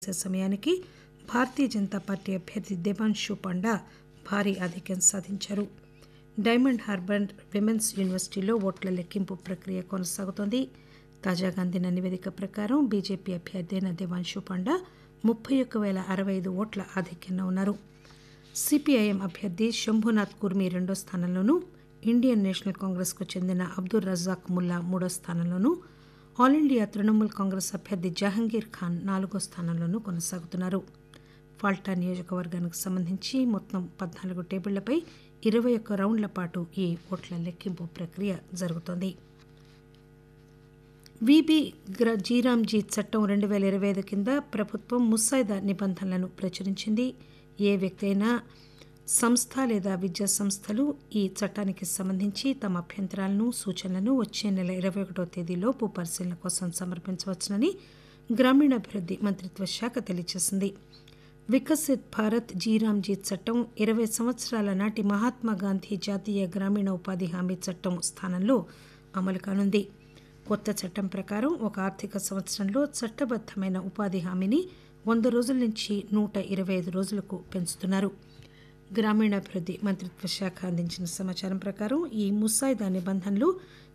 చేసే సమయానికి భారతీయ జనతా పార్టీ అభ్యర్థి దేబాన్షు పాండా భారీ ఆధిక్యం సాధించారు డైమండ్ హార్బర్ విమెన్స్ యూనివర్సిటీలో ఓట్ల లెక్కింపు ప్రక్రియ కొనసాగుతోంది తాజాగా అందిన నివేదిక ప్రకారం బీజేపీ అభ్యర్థి అయిన దేవాన్షు పాండా ముప్పై ఒక్క పేల అరవై ఐదు ఓట్ల ఆధిక్యంలో ఉన్నారు సిపిఐఎం అభ్యర్థి శంభునాథ్ కుర్మి రెండో స్థానంలోనూ ఇండియన్ నేషనల్ కాంగ్రెస్కు చెందిన అబ్దుల్ రజాక్ ముల్లా మూడో స్థానంలోనూ ఆల్ ఇండియా తృణమూల్ కాంగ్రెస్ అభ్యర్థి జహంగీర్ ఖాన్ నాలుగో స్థానంలోనూ కొనసాగుతున్నారు ఫాల్టా నియోజకవర్గానికి సంబంధించి మొత్తం పద్నాలుగు టేబుళ్లపై ఇరవై ఒక్క రౌండ్ల పాటు ఈ ఓట్ల లెక్కింపు ప్రక్రియ జరుగుతోంది విబి గ్ర జీరాంజీ చట్టం రెండు వేల ఇరవై ఐదు కింద ప్రభుత్వం ముసాయిదా నిబంధనలను ప్రచురించింది ఏ వ్యక్తి అయినా సంస్థ లేదా విద్యా సంస్థలు ఈ చట్టానికి సంబంధించి తమ అభ్యంతరాలను సూచనలను వచ్చే నెల ఇరవై ఒకటో తేదీలోపు పరిశీలన కోసం సమర్పించవచ్చునని గ్రామీణాభివృద్ధి మంత్రిత్వ శాఖ తెలియజేసింది వికసిత్ భారత్ జీరాంజీ చట్టం ఇరవై సంవత్సరాల నాటి మహాత్మా గాంధీ జాతీయ గ్రామీణ ఉపాధి హామీ చట్టం స్థానంలో అమలు కానుంది కొత్త చట్టం ప్రకారం ఒక ఆర్థిక సంవత్సరంలో చట్టబద్దమైన ఉపాధి హామీని వంద రోజుల నుంచి నూట ఇరవై ఐదు రోజులకు పెంచుతున్నారు గ్రామీణాభివృద్ధి మంత్రిత్వ శాఖ అందించిన సమాచారం ప్రకారం ఈ ముసాయిదా నిబంధనలు